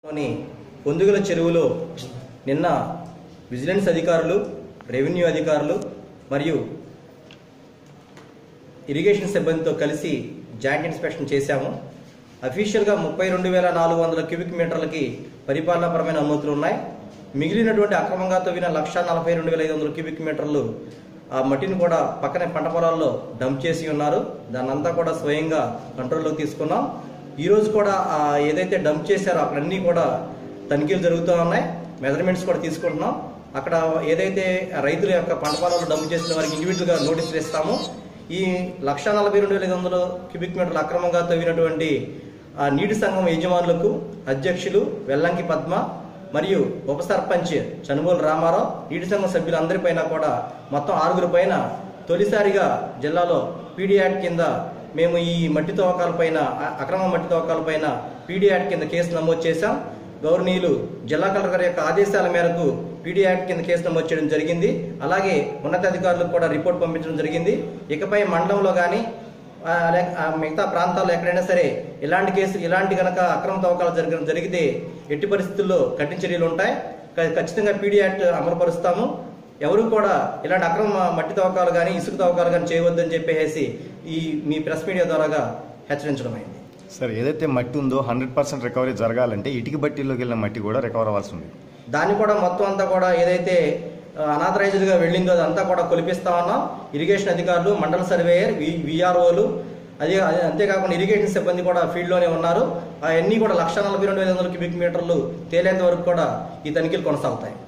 లోని పొందుగల చెరువులో నిన్న విజిలెన్స్ అధికారులు రెవెన్యూ అధికారులు మరియు ఇరిగేషన్ సిబ్బందితో కలిసి జాయింట్ ఇన్స్పెక్షన్ చేశాము అఫీషియల్గా ముప్పై రెండు వేల నాలుగు వందల క్యూబిక్ మీటర్లకి పరిపాలనాపరమైన అనుమతులు ఉన్నాయి మిగిలినటువంటి అక్రమంగా తవ్విన లక్ష నలభై రెండు వేల ఐదు వందల క్యూబిక్ మీటర్లు ఆ మట్టిని కూడా పక్కనే పంట పొలాల్లో డంప్ చేసి ఉన్నారు దాన్ని అంతా కూడా స్వయంగా కంట్రోల్లోకి తీసుకున్నాం ఈ రోజు కూడా ఆ ఏదైతే డంప్ చేశారో అక్కడన్నీ కూడా తనిఖీలు జరుగుతూ ఉన్నాయి మెజర్మెంట్స్ కూడా తీసుకుంటున్నాం అక్కడ ఏదైతే రైతుల యొక్క పంట పొలాల్లో డంప్ చేసిన వారికి ఇండివిజువల్గా నోటీసులు ఇస్తాము ఈ లక్ష నలభై రెండు వేల ఐదు వందల క్యూబిక్ మీటర్లు అక్రమంగా తవ్వినటువంటి ఆ నీటి సంఘం యజమానులకు అధ్యక్షులు వెల్లంకి పద్మ మరియు ఉప సర్పంచ్ చనుమూలు రామారావు నీటి సంఘం సభ్యులందరిపైన కూడా మొత్తం ఆరుగురు పైన తొలిసారిగా జిల్లాలో పీడీ యాక్ట్ కింద మేము ఈ మట్టి తవ్వకాలపైన అ- అక్రమ మట్టి తవ్వకాలపైన పీడీ యాక్ట్ కింద కేసు నమోదు చేశాం గౌరవనీయులు జిల్లా కలెక్టర్ యొక్క ఆదేశాల మేరకు పీడీ యాక్ట్ కింద కేసు నమోదు చేయడం జరిగింది అలాగే ఉన్నతాధికారులకు కూడా రిపోర్ట్ పంపించడం జరిగింది ఇకపై మండలంలో కానీ మిగతా ప్రాంతాల్లో ఎక్కడైనా సరే ఇలాంటి కేసులు ఇలాంటి గనక అక్రమ తవ్వకాలు జరగడం జరిగితే ఎట్టి పరిస్థితుల్లో కఠిన చర్యలు ఉంటాయి క- ఖచ్చితంగా పీడీ యాక్ట్ అమలుపరుస్తాము ఎవరు కూడా ఇలాంటి అక్రమ మట్టి తవ్వకాలు కానీ ఇసుక తవ్వకాలు కానీ చేయవద్దని చెప్పేసి ఈ మీ ప్రెస్ మీడియా ద్వారాగా హెచ్చరించడం అయింది సార్ ఏదైతే మట్టి ఉందో హండ్రెడ్ పర్సెంట్ రికవరీ జరగాలంటే ఇటుక బట్టీలోకి వెళ్ళిన మట్టి కూడా రికవర్ అవ్వాల్సి ఉంది దాన్ని కూడా మొత్తం అంతా కూడా ఏదైతే అనాథరైజ్డ్ గా వెళ్ళిందో అదంతా కూడా కొలిపిస్తా ఉన్నాం ఇరిగేషన్ అధికారులు మండల సర్వేయర్ విఆర్ఓలు అదే అదే అంతేకాకుండా ఇరిగేషన్ సిబ్బంది కూడా ఫీల్డ్ లోనే ఉన్నారు అవన్నీ కూడా లక్ష నలభై రెండు వేల వందల క్యూబిక్ మీటర్లు తేలేంత వరకు కూడా ఈ తనిఖీలు కొనసాగుతాయి